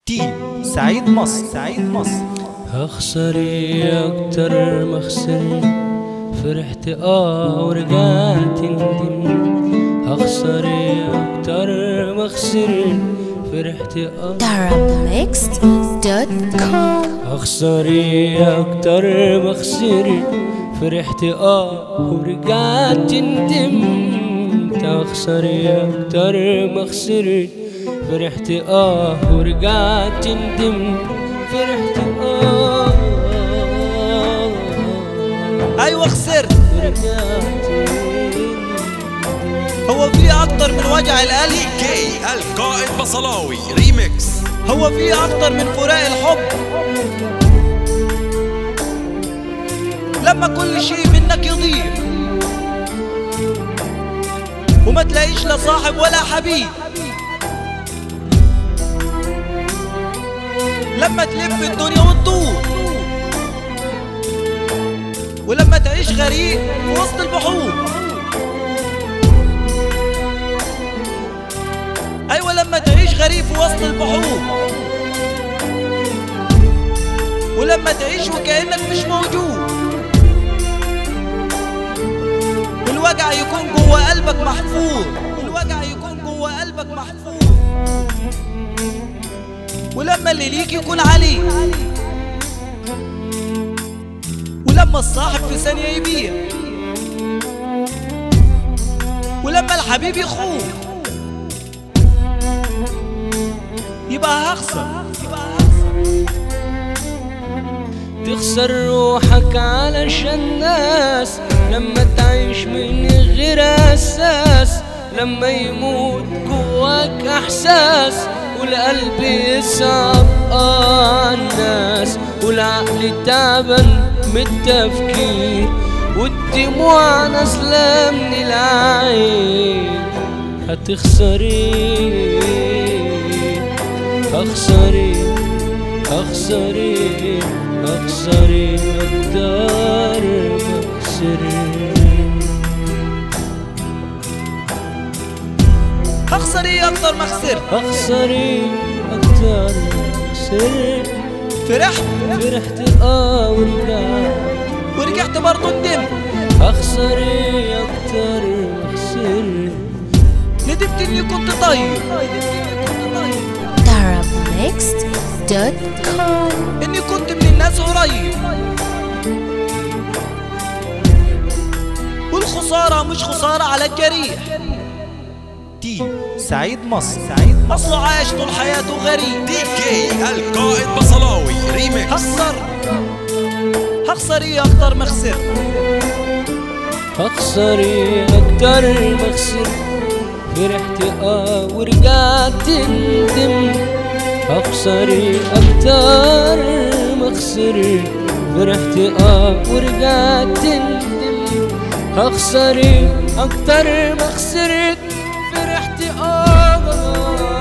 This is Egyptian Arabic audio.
تيم سعيد مصر سعيد مصر هخسري اكتر ما خسرت فرحت اه ورجعت ندم هخسري اكتر ما خسرت فرحت اه darabmixed.com هخسري اكتر ما خسرت فرحت اه ورجعت ندمت هخسري اكتر ما خسرت فرحت اه ورجعت ندمت فرحت اه ايوه خسرت ورجعت هو في اكتر من وجع القلب كي القائد بصلاوي ريميكس هو في اكتر من فراق الحب لما كل شيء منك يضيع وما تلاقيش لا صاحب ولا حبيب لما تلف الدنيا وتدور ولما تعيش غريق في وسط البحور ايوه لما تعيش غريب في وسط البحور ولما تعيش وكانك مش موجود والوجع يكون جوه قلبك محفور والوجع يكون جوه قلبك محفور ولما اللي ليك يكون عليك ولما الصاحب في ثانية يبيع ولما الحبيب يخون يبقى هخسر يبقى هخسر تخسر روحك علشان الناس لما تعيش من غير اساس لما يموت جواك احساس والقلب يصعب اه الناس والعقل تعبان من التفكير والدموع نازله من العين هتخسري هخسري هخسري هخسري اقدر ما اخسري هخسر ايه اكتر ما خسرت هخسري اقدر ما اخسري فرحت فرحت اه ورجعت ورجعت برضه ندمت هخسري اكتر ما اخسري ندمت اني كنت طيب darabmixed.com اني كنت من الناس قريب والخسارة مش خسارة على الجريح تيم سعيد مصر سعيد اصله عاش طول حياته غريب دي كي القائد بصلاوي ريميكس هخسر هخسر ايه اكتر ما خسرت هخسري اكتر ما خسرت فرحت اه ورجعت ندم هخسري اكتر ما خسرت فرحت اه ورجعت ندم هخسري اكتر ما خسرت فرحت اه